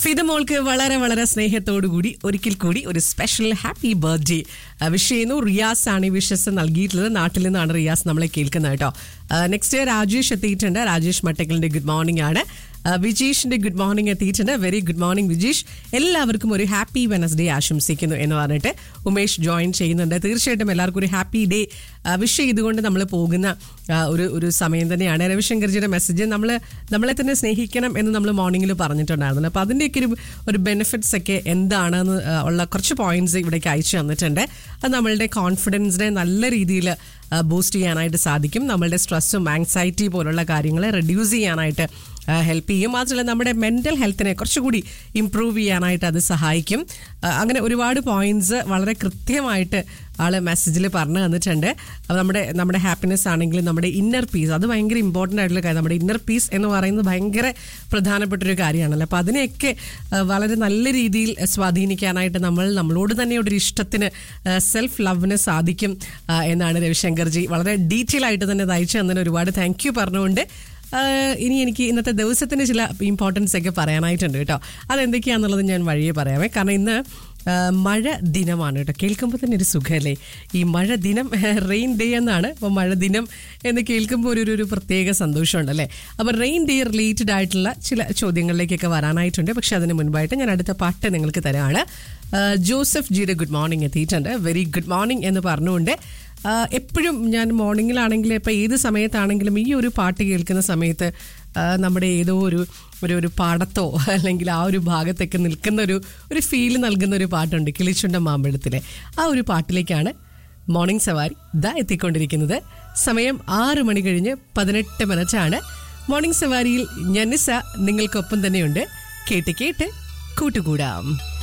ഫിദ മോൾക്ക് വളരെ വളരെ സ്നേഹത്തോടു കൂടി ഒരിക്കൽ കൂടി ഒരു സ്പെഷ്യൽ ഹാപ്പി ബർത്ത്ഡേ വിഷ് ചെയ്യുന്നു റിയാസ് ആണ് ഈ വിഷസ് നൽകിയിട്ടുള്ളത് നാട്ടിൽ നിന്നാണ് റിയാസ് നമ്മളെ കേൾക്കുന്നത് കേട്ടോ നെക്സ്റ്റ് രാജേഷ് എത്തിയിട്ടുണ്ട് രാജേഷ് മട്ടക്കലിന്റെ ഗുഡ് മോർണിംഗ് ആണ് ആ, വിജീഷിന്റെ ഗുഡ് മോർണിംഗ് എത്തിയിട്ടുണ്ട് വെരി ഗുഡ് മോർണിംഗ് വിജീഷ് എല്ലാവർക്കും ഒരു ഹാപ്പി വെനസ്ഡേ ആശംസിക്കുന്നു എന്ന് പറഞ്ഞിട്ട് ഉമേഷ് ജോയിൻ ചെയ്യുന്നുണ്ട് തീർച്ചയായിട്ടും എല്ലാവർക്കും ഒരു ഹാപ്പി ഡേ വിഷ് ചെയ്തുകൊണ്ട് നമ്മൾ പോകുന്ന ആ, ഒരു ഒരു സമയം തന്നെയാണ് രവിശങ്കർജിയുടെ മെസ്സേജ് നമ്മൾ നമ്മളെ തന്നെ സ്നേഹിക്കണം എന്ന് നമ്മൾ മോർണിംഗിൽ പറഞ്ഞിട്ടുണ്ടായിരുന്നു അപ്പോൾ അതിൻ്റെയൊക്കെ ഒരു ഒരു ബെനിഫിറ്റ്സ് ഒക്കെ എന്താണെന്ന് ആ, ഉള്ള കുറച്ച് പോയിന്റ്സ് ഇവിടേക്ക് അയച്ചു തന്നിട്ടുണ്ട് അത് നമ്മളുടെ കോൺഫിഡൻസിനെ നല്ല രീതിയിൽ ബൂസ്റ്റ് ചെയ്യാനായിട്ട് സാധിക്കും നമ്മളുടെ സ്ട്രെസ്സും ആങ്സൈറ്റി പോലുള്ള കാര്യങ്ങളെ റെഡ്യൂസ് ചെയ്യാനായിട്ട് ഹെൽപ്പ് ചെയ്യും മാത്രമല്ല നമ്മുടെ മെൻ്റൽ ഹെൽത്തിനെ കുറച്ചുകൂടി ഇമ്പ്രൂവ് ചെയ്യാനായിട്ട് അത് സഹായിക്കും ആ, അങ്ങനെ ഒരുപാട് പോയിന്റ്സ് വളരെ കൃത്യമായിട്ട് ആള് മെസ്സേജിൽ പറഞ്ഞു തന്നിട്ടുണ്ട് അപ്പോൾ നമ്മുടെ നമ്മുടെ ഹാപ്പിനെസ് ആണെങ്കിലും നമ്മുടെ ഇന്നർ പീസ് അത് ഭയങ്കര ഇമ്പോർട്ടൻ്റ് ആയിട്ടുള്ള കാര്യം നമ്മുടെ ഇന്നർ പീസ് എന്ന് പറയുന്നത് ഭയങ്കര പ്രധാനപ്പെട്ട ഒരു കാര്യമാണല്ലോ അപ്പോൾ അതിനെയൊക്കെ ആ, വളരെ നല്ല രീതിയിൽ സ്വാധീനിക്കാനായിട്ട് നമ്മൾ നമ്മളോട് തന്നെ ഒരു ഇഷ്ടത്തിന് സെൽഫ് ലവിന് സാധിക്കും ആ, എന്നാണ് രവിശങ്കർജി വളരെ ഡീറ്റെയിൽ ആയിട്ട് തന്നെ ഇത് അയച്ചു തന്നതിന് ഒരുപാട് താങ്ക് യു പറഞ്ഞുകൊണ്ട് ആഹ് ഇനി എനിക്ക് ഇന്നത്തെ ദിവസത്തിന് ചില ഇമ്പോർട്ടൻസ് ഒക്കെ പറയാനായിട്ടുണ്ട് കേട്ടോ അതെന്തൊക്കെയാണെന്നുള്ളത് ഞാൻ വഴിയെ പറയാമേ കാരണം ഇന്ന് ആഹ് മഴ ദിനമാണ് കേട്ടോ കേൾക്കുമ്പോൾ തന്നെ ഒരു സുഖമല്ലേ ഈ മഴ ദിനം റെയിൻ ഡേ എന്നാണ് അപ്പോൾ മഴ ദിനം എന്ന് കേൾക്കുമ്പോൾ ഒരു ഒരു- ഒരു പ്രത്യേക സന്തോഷമുണ്ട് അല്ലേ അപ്പോൾ റെയിൻ ഡേ റിലേറ്റഡ് ആയിട്ടുള്ള ചില ചോദ്യങ്ങളിലേക്കൊക്കെ വരാനായിട്ടുണ്ട് പക്ഷെ അതിന് മുൻപായിട്ട് ഞാൻ അടുത്ത പാട്ട് നിങ്ങൾക്ക് തരാണ് ആഹ് ജോസഫ് ജിയുടെ ഗുഡ് മോർണിംഗ് എത്തിയിട്ടുണ്ട് വെരി ഗുഡ് മോർണിംഗ് എന്ന് പറഞ്ഞുകൊണ്ട് ആഹ് എപ്പോഴും ഞാൻ മോർണിംഗിലാണെങ്കിലും ഇപ്പോൾ ഏത് സമയത്താണെങ്കിലും ഈ ഒരു പാട്ട് കേൾക്കുന്ന സമയത്ത് ആഹ് നമ്മുടെ ഏതോ ഒരു ഒരു ഒരു പാടത്തോ അല്ലെങ്കിൽ ആ ഒരു ഭാഗത്തൊക്കെ നിൽക്കുന്ന ഒരു ഒരു ഫീൽ നൽകുന്ന ഒരു പാട്ടുണ്ട് കിളിച്ചുണ്ട മാമ്പഴത്തിലെ ആ ഒരു പാട്ടിലേക്കാണ് മോർണിംഗ് സവാരി ദാ എത്തിക്കൊണ്ടിരിക്കുന്നത് സമയം ആറ് മണി കഴിഞ്ഞ് പതിനെട്ട് മിനിറ്റാണ് മോർണിംഗ് സവാരിയിൽ ഞനിസ നിങ്ങൾക്കൊപ്പം തന്നെയുണ്ട് കേട്ട് കേട്ട് കൂട്ടുകൂടാം